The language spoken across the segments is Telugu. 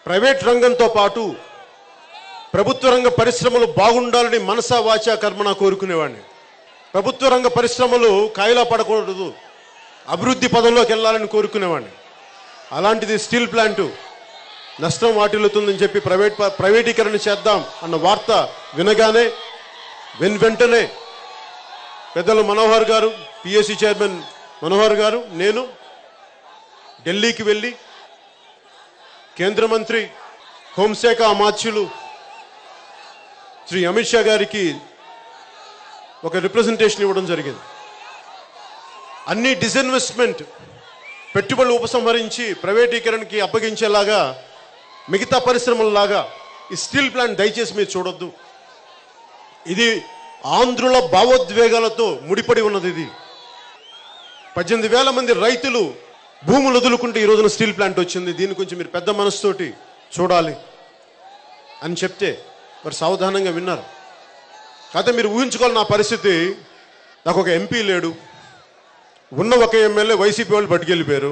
ప్రైవేట్ రంగంతో పాటు ప్రభుత్వ రంగ పరిశ్రమలు బాగుండాలని మనసా వాచా కర్మన కోరుకునేవాడిని ప్రభుత్వ రంగ పరిశ్రమలు కాయిలా పడకూడదు అభివృద్ధి పదంలోకి వెళ్ళాలని కోరుకునేవాడిని అలాంటిది స్టీల్ ప్లాంటు నష్టం వాటిల్లుతుందని చెప్పి ప్రైవేట్ ప- ప్రైవేటీకరణ చేద్దాం అన్న వార్త వినగానే వెన్ వెంటనే పెద్దలు మనోహర్ గారు పిఎస్సి చైర్మన్ మనోహర్ గారు నేను ఢిల్లీకి వెళ్ళి కేంద్ర మంత్రి హోంశాఖ అమాత్యులు శ్రీ అమిత్ షా గారికి ఒక రిప్రజెంటేషన్ ఇవ్వడం జరిగింది అన్ని డిస్ఇన్వెస్ట్మెంట్ పెట్టుబడులు ఉపసంహరించి ప్రైవేటీకరణకి అప్పగించేలాగా మిగతా పరిశ్రమలలాగా ఈ స్టీల్ ప్లాంట్ దయచేసి మీరు చూడొద్దు ఇది ఆంధ్రుల భావోద్వేగాలతో ముడిపడి ఉన్నది ఇది పద్దెనిమిది వేల మంది రైతులు భూములు వదులుకుంటే ఈ రోజున స్టీల్ ప్లాంట్ వచ్చింది దీని గురించి మీరు పెద్ద మనసుతోటి చూడాలి అని చెప్తే మరి సావధానంగా విన్నారు కాకపోతే మీరు ఊహించుకోవాలి నా పరిస్థితి నాకు ఒక ఎంపీ లేడు ఉన్న ఒక ఎమ్మెల్యే వైసీపీ వాళ్ళు పట్టుకెళ్ళిపోయారు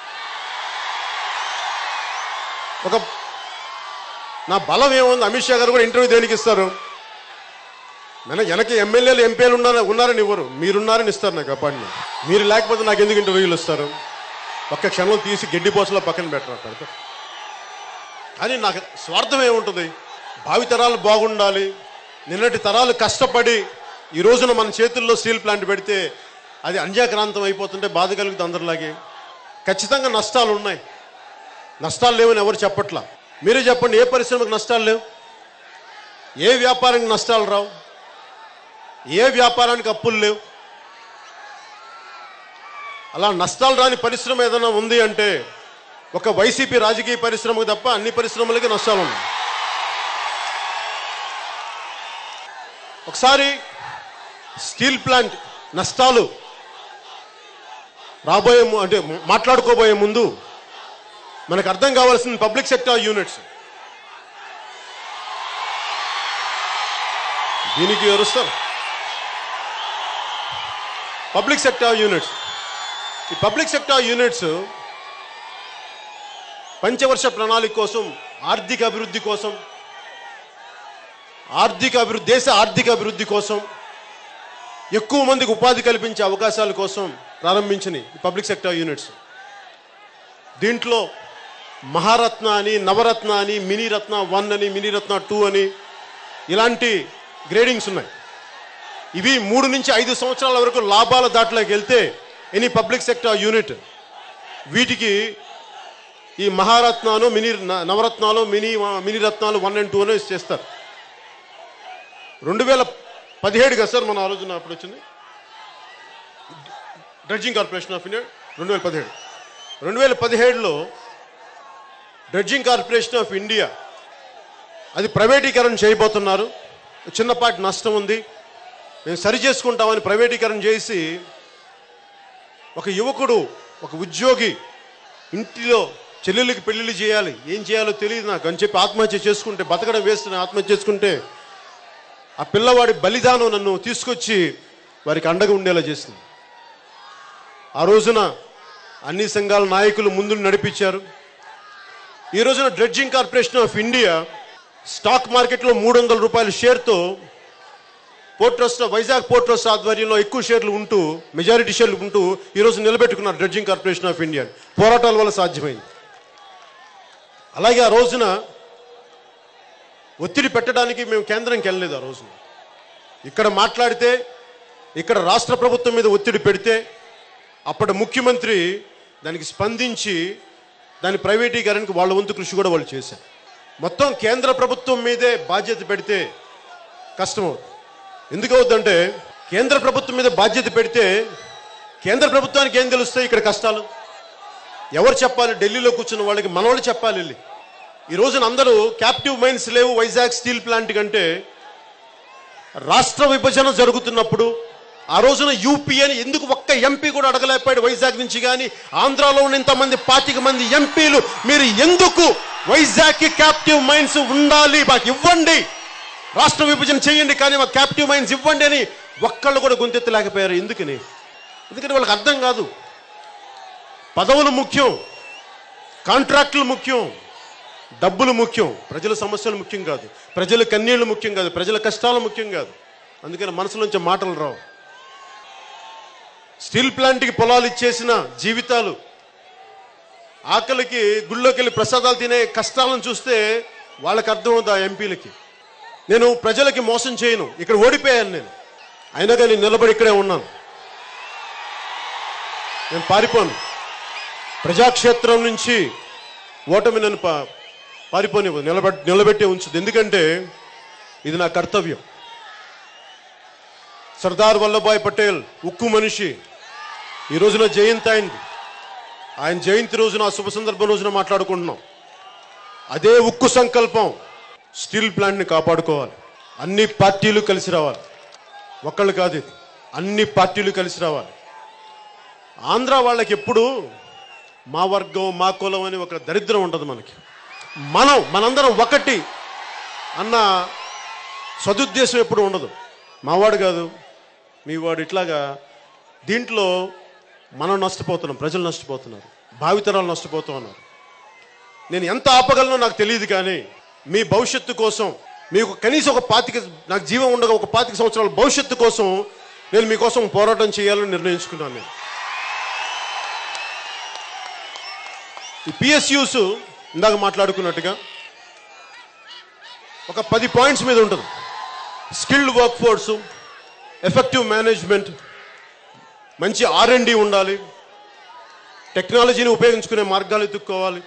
ఒక నా బలం ఏముంది అమిత్ షా గారు కూడా ఇంటర్వ్యూ దేనికి ఇస్తారు మన వెనక ఎమ్మెల్యేలు ఎంపీలు ఉన్నారు ఉన్నారని ఇవ్వరు మీరున్నారని ఇస్తారు నాకు అపాయింట్మెంట్ మీరు లేకపోతే నాకు ఎందుకు ఇంటర్వ్యూలు ఇస్తారు ఒక్క క్షణంలో తీసి గడ్డి పోసలో పక్కన పెట్టరు కానీ నాకు స్వార్థం ఏముంటుంది భావితరాలు బాగుండాలి నిన్నటి తరాలు కష్టపడి ఈ రోజున మన చేతుల్లో స్టీల్ ప్లాంట్ పెడితే అది అంజాక్రాంతం అయిపోతుంటే బాధ కలుగుతుంది అందరిలాగే ఖచ్చితంగా నష్టాలు ఉన్నాయి నష్టాలు లేవని ఎవరు చెప్పట్లా మీరే చెప్పండి ఏ పరిశ్రమకు నష్టాలు లేవు ఏ వ్యాపారానికి నష్టాలు రావు ఏ వ్యాపారానికి అప్పులు లేవు అలా నష్టాలు రాని పరిశ్రమ ఏదైనా ఉంది అంటే ఒక వైసీపీ రాజకీయ పరిశ్రమకు తప్ప అన్ని పరిశ్రమలకి నష్టాలు ఉన్నాయి ఒకసారి స్టీల్ ప్లాంట్ నష్టాలు రాబోయే ము- అంటే మాట్లాడుకోబోయే ముందు మనకు అర్థం కావాల్సింది పబ్లిక్ సెక్టర్ యూనిట్స్ దీనికి ఎవరుస్తారు పబ్లిక్ సెక్టర్ యూనిట్స్ ఈ పబ్లిక్ సెక్టర్ యూనిట్స్ పంచవర్ష ప్రణాళిక కోసం ఆర్థిక అభివృద్ధి కోసం ఆర్థిక అభివృద్ధి దేశ ఆర్థిక అభివృద్ధి కోసం ఎక్కువ మందికి ఉపాధి కల్పించే అవకాశాల కోసం ప్రారంభించిన ఈ పబ్లిక్ సెక్టర్ యూనిట్స్ దీంట్లో మహారత్న అని నవరత్న అని మినీ రత్న వన్ అని మినీ రత్న టూ అని ఇలాంటి గ్రేడింగ్స్ ఉన్నాయి ఇవి మూడు నుంచి ఐదు సంవత్సరాల వరకు లాభాల దాటిలోకి వెళ్తే ఎనీ పబ్లిక్ సెక్టర్ యూనిట్ వీటికి ఈ మహారత్నాలు మినీ న- నవరత్నాలు మినీ మినీ రత్నాలు వన్ అండ్ టూ అని చేస్తారు రెండు వేల పదిహేడు కదా సార్ మన ఆలోచన అప్పుడు వచ్చింది డ్రెడ్జింగ్ కార్పొరేషన్ ఆఫ్ ఇండియా రెండు వేల పదిహేడు రెండు వేల పదిహేడులో డ్రెడ్జింగ్ కార్పొరేషన్ ఆఫ్ ఇండియా అది ప్రైవేటీకరణ చేయబోతున్నారు చిన్నపాటి నష్టం ఉంది మేము సరి చేసుకుంటామని ప్రైవేటీకరణ చేసి ఒక యువకుడు ఒక ఉద్యోగి ఇంటిలో చెల్లెళ్ళకి పెళ్ళిళ్ళు చేయాలి ఏం చేయాలో తెలియదు నాకు అని చెప్పి ఆత్మహత్య చేసుకుంటే బతకడం వేస్తున్న ఆత్మహత్య చేసుకుంటే ఆ పిల్లవాడి బలిదానం నన్ను తీసుకొచ్చి వారికి అండగా ఉండేలా చేసింది ఆ రోజున అన్ని సంఘాల నాయకులు ముందు నడిపించారు ఈ రోజున dredging corporation of India stock మార్కెట్లో మూడు వందల రూపాయల షేర్తో port trust Vizag port trust ఆధ్వర్యంలో ఎక్కువ షేర్లు ఉంటూ మెజారిటీ షేర్లు ఉంటూ ఈరోజు నిలబెట్టుకున్నారు డ్రెడ్జింగ్ కార్పొరేషన్ ఆఫ్ ఇండియా పోరాటాల వల్ల సాధ్యమైంది అలాగే ఆ రోజున ఒత్తిడి పెట్టడానికి మేము కేంద్రంకి వెళ్ళలేదు ఆ రోజున ఇక్కడ మాట్లాడితే ఇక్కడ రాష్ట్ర ప్రభుత్వం మీద ఒత్తిడి పెడితే అప్పటి ముఖ్యమంత్రి దానికి స్పందించి దాని ప్రైవేటీకరణకు వాళ్ళ వంతు కృషి కూడా వాళ్ళు చేశారు మొత్తం కేంద్ర ప్రభుత్వం మీదే బాధ్యత పెడితే కష్టం అవుతుంది ఎందుకు అవుతుందంటే కేంద్ర ప్రభుత్వం మీద బాధ్యత పెడితే కేంద్ర ప్రభుత్వానికి ఏం తెలుస్తాయి ఇక్కడ కష్టాలు ఎవరు చెప్పాలి ఢిల్లీలో కూర్చున్న వాళ్ళకి మనవాళ్ళు చెప్పాలి వెళ్ళి ఈ రోజున అందరూ క్యాప్టివ్ మైన్స్ లేవు వైజాగ్ స్టీల్ ప్లాంట్ కంటే రాష్ట్ర విభజన జరుగుతున్నప్పుడు ఆ రోజున యూపీ అని ఎందుకు ఒక్క ఎంపీ కూడా అడగలేకపోయాడు వైజాగ్ నుంచి కానీ ఆంధ్రాలో ఉన్న ఇంతమంది పాతిక మంది ఎంపీలు మీరు ఎందుకు వైజాగ్ కి క్యాప్టివ్ మైన్స్ ఉండాలి మాకు ఇవ్వండి రాష్ట్ర విభజన చేయండి కానీ మాకు క్యాప్టివ్ మైన్స్ ఇవ్వండి అని ఒక్కళ్ళు కూడా గొంతెత్తలేకపోయారు ఎందుకని ఎందుకంటే వాళ్ళకి అర్థం కాదు పదవులు ముఖ్యం కాంట్రాక్టులు ముఖ్యం డబ్బులు ముఖ్యం ప్రజల సమస్యలు ముఖ్యం కాదు ప్రజల కన్నీళ్లు ముఖ్యం కాదు ప్రజల కష్టాలు ముఖ్యం కాదు అందుకని మనసులోంచి మాటలు రావు స్టీల్ ప్లాంట్కి పొలాలు ఇచ్చేసిన జీవితాలు ఆకలికి గుళ్ళోకి వెళ్ళి ప్రసాదాలు తినే కష్టాలను చూస్తే వాళ్ళకి అర్థమవుతుంది ఆ ఎంపీలకి నేను ప్రజలకి మోసం చేయను ఇక్కడ ఓడిపోయాను నేను అయినా కానీ నిలబడి ఇక్కడే ఉన్నాను నేను పారిపోను ప్రజాక్షేత్రం నుంచి ఓటమి నన్ను పా పారిపోని నిలబెట్ నిలబెట్టే ఉంచుది ఎందుకంటే ఇది నా కర్తవ్యం సర్దార్ వల్లభాయ్ పటేల్ ఉక్కు మనిషి ఈ రోజున జయంతి అయింది ఆయన జయంతి రోజున ఆ శుభ సందర్భం రోజున మాట్లాడుకుంటున్నాం అదే ఉక్కు సంకల్పం స్టీల్ ప్లాంట్ని కాపాడుకోవాలి అన్ని పార్టీలు కలిసి రావాలి ఒక్కళ్ళు కాదు ఇది అన్ని పార్టీలు కలిసి రావాలి ఆంధ్ర వాళ్ళకి ఎప్పుడు మా వర్గం మా కులం అని ఒక దరిద్రం ఉంటుంది మనకి మనం మనందరం ఒకటి అన్న సదుద్దేశం ఎప్పుడు ఉండదు మావాడు కాదు మీ వాడు ఇట్లాగా దీంట్లో మనం నష్టపోతున్నాం ప్రజలు నష్టపోతున్నారు భావితరాలు నష్టపోతూ ఉన్నారు నేను ఎంత ఆపగలనో నాకు తెలియదు కానీ మీ భవిష్యత్తు కోసం మీకు కనీసం ఒక పాతిక నాకు జీవం ఉండగా ఒక పాతిక సంవత్సరాల భవిష్యత్తు కోసం నేను మీకోసం పోరాటం చేయాలని నిర్ణయించుకున్నాను నేను ఈ పిఎస్యూస్ ఇందాక మాట్లాడుకున్నట్టుగా ఒక పది పాయింట్స్ మీద ఉంటుంది skilled work force effective management మంచి ఆర్ అండ్ డి ఉండాలి టెక్నాలజీని ఉపయోగించుకునే మార్గాలు ఎత్తుక్కోవాలి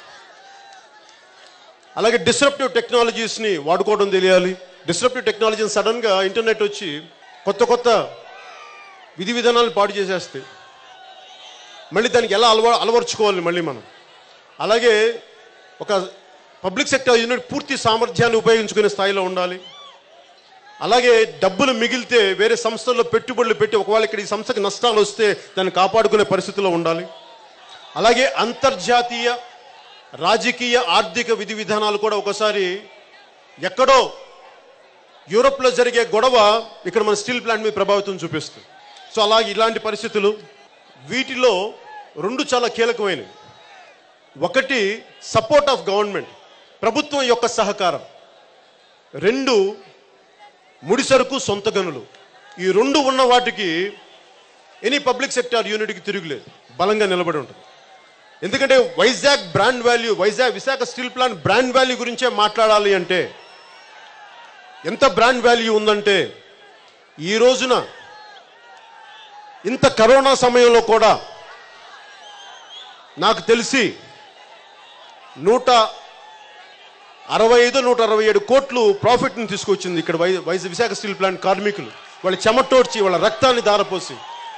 అలాగే డిస్రప్టివ్ టెక్నాలజీస్ని వాడుకోవడం తెలియాలి డిస్రప్టివ్ టెక్నాలజీని సడన్గా ఇంటర్నెట్ వచ్చి కొత్త కొత్త విధి విధానాలు పాడు చేసేస్తాయి మళ్ళీ దానికి ఎలా అలవా అలవర్చుకోవాలి మళ్ళీ మనం అలాగే ఒక పబ్లిక్ సెక్టర్ యూనిట్ పూర్తి సామర్థ్యాన్ని ఉపయోగించుకునే స్థాయిలో ఉండాలి అలాగే డబ్బులు మిగిలితే వేరే సంస్థల్లో పెట్టుబడులు పెట్టి ఒకవేళ ఇక్కడ ఈ సంస్థకి నష్టాలు వస్తే దాన్ని కాపాడుకునే పరిస్థితిలో ఉండాలి అలాగే అంతర్జాతీయ రాజకీయ ఆర్థిక విధి విధానాలు కూడా ఒకసారి ఎక్కడో యూరోప్లో జరిగే గొడవ ఇక్కడ మన స్టీల్ ప్లాంట్ మీద ప్రభావితం చూపిస్తుంది సో అలాగే ఇలాంటి పరిస్థితులు వీటిలో రెండు చాలా కీలకమైనవి ఒకటి సపోర్ట్ ఆఫ్ గవర్నమెంట్ ప్రభుత్వం యొక్క సహకారం రెండు ముడిసరుకు సొంత గనులు ఈ రెండు ఉన్న వాటికి ఎనీ పబ్లిక్ సెక్టార్ యూనిట్కి తిరుగులేదు బలంగా నిలబడి ఉంటుంది ఎందుకంటే Vizag brand value Vizag Visakha steel plant brand value గురించే మాట్లాడాలి అంటే ఎంత బ్రాండ్ వాల్యూ ఉందంటే ఈ రోజున ఇంత కరోనా సమయంలో కూడా నాకు తెలిసి నూట అరవై ఐదు నూట అరవై ఏడు కోట్లు ప్రాఫిట్ని తీసుకొచ్చింది ఇక్కడ వై వైజ విశాఖ స్టీల్ ప్లాంట్ కార్మికులు వాళ్ళ చెమటోడ్చి వాళ్ళ రక్తాన్ని దారపోసి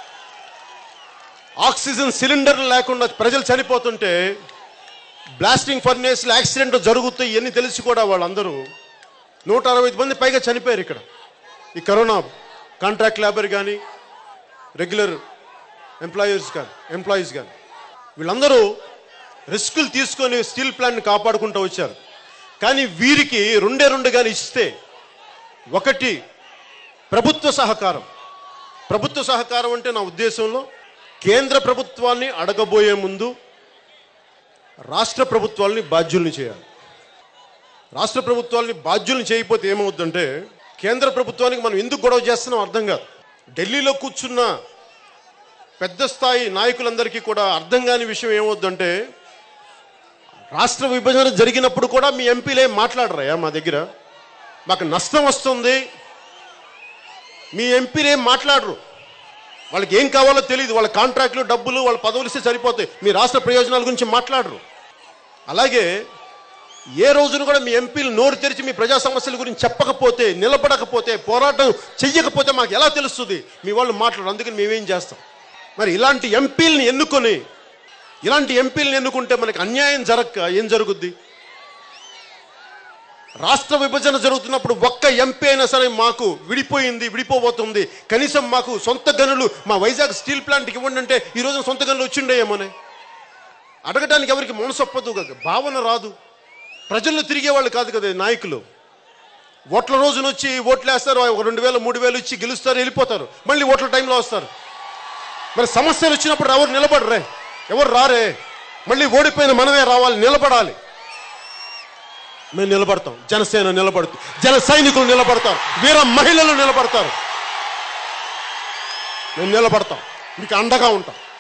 ఆక్సిజన్ సిలిండర్ లేకుండా ప్రజలు చనిపోతుంటే బ్లాస్టింగ్ ఫర్నేస్లు యాక్సిడెంట్ జరుగుతాయి ఇవన్నీ తెలిసి కూడా వాళ్ళందరూ నూట అరవై ఐదు మంది పైగా చనిపోయారు ఇక్కడ ఈ కరోనా కాంట్రాక్ట్ లేబర్ కానీ రెగ్యులర్ ఎంప్లాయర్స్ కానీ ఎంప్లాయీస్ కానీ వీళ్ళందరూ రిస్కులు తీసుకొని స్టీల్ ప్లాంట్ని కాపాడుకుంటూ వచ్చారు కానీ వీరికి రెండే రెండు కానీ ఇస్తే ఒకటి ప్రభుత్వ సహకారం ప్రభుత్వ సహకారం అంటే నా ఉద్దేశంలో కేంద్ర ప్రభుత్వాన్ని అడగబోయే ముందు రాష్ట్ర ప్రభుత్వాల్ని బాధ్యుల్ని చేయాలి రాష్ట్ర ప్రభుత్వాల్ని బాధ్యుల్ని చేయకపోతే ఏమవుద్దంటే కేంద్ర ప్రభుత్వానికి మనం ఎందుకు గొడవ చేస్తున్నాం అర్థం కాదు ఢిల్లీలో కూర్చున్న పెద్ద స్థాయి నాయకులందరికీ కూడా అర్థం కాని విషయం ఏమవుద్దంటే రాష్ట్ర విభజన జరిగినప్పుడు కూడా మీ ఎంపీలు ఏం మాట్లాడరయ్యా మా దగ్గర మాకు నష్టం వస్తుంది మీ ఎంపీలు ఏం మాట్లాడరు వాళ్ళకి ఏం కావాలో తెలియదు వాళ్ళ కాంట్రాక్టులు డబ్బులు వాళ్ళ పదవులు ఇస్తే సరిపోతాయి మీ రాష్ట్ర ప్రయోజనాల గురించి మాట్లాడరు అలాగే ఏ రోజున కూడా మీ ఎంపీలు నోరు తెరిచి మీ ప్రజా సమస్యల గురించి చెప్పకపోతే నిలబడకపోతే పోరాటం చెయ్యకపోతే మాకు ఎలా తెలుస్తుంది మీ వాళ్ళు మాట్లాడరు అందుకని మేమేం చేస్తాం మరి ఇలాంటి ఎంపీలని ఎన్నుకొని ఇలాంటి ఎంపీలను ఎన్నుకుంటే మనకి అన్యాయం జరగక ఏం జరుగుద్ది రాష్ట్ర విభజన జరుగుతున్నప్పుడు ఒక్క ఎంపీ అయినా సరే మాకు విడిపోయింది విడిపోబోతుంది కనీసం మాకు సొంత గనులు మా వైజాగ్ స్టీల్ ప్లాంట్కి ఇవ్వండి అంటే ఈ రోజున సొంత గనులు వచ్చిండేమోనే అడగటానికి ఎవరికి మనసొప్పదు కదా భావన రాదు ప్రజల్లో తిరిగే వాళ్ళు కాదు కదా ఈ నాయకులు ఓట్ల రోజున వచ్చి ఓట్లు వేస్తారు ఒక రెండు వేలు మూడు వేలు ఇచ్చి గెలుస్తారు వెళ్ళిపోతారు మళ్ళీ ఓట్ల టైంలో వస్తారు మరి సమస్యలు వచ్చినప్పుడు ఎవరు నిలబడరే ఎవరు రారే మళ్ళీ ఓడిపోయిన మనమే రావాలి నిలబడాలి మేము నిలబడతాం జనసేన నిలబడుతుంది జన సైనికులు నిలబడతారు వీర మహిళలు నిలబడతారు మేము నిలబడతాం మీకు అండగా ఉంటాం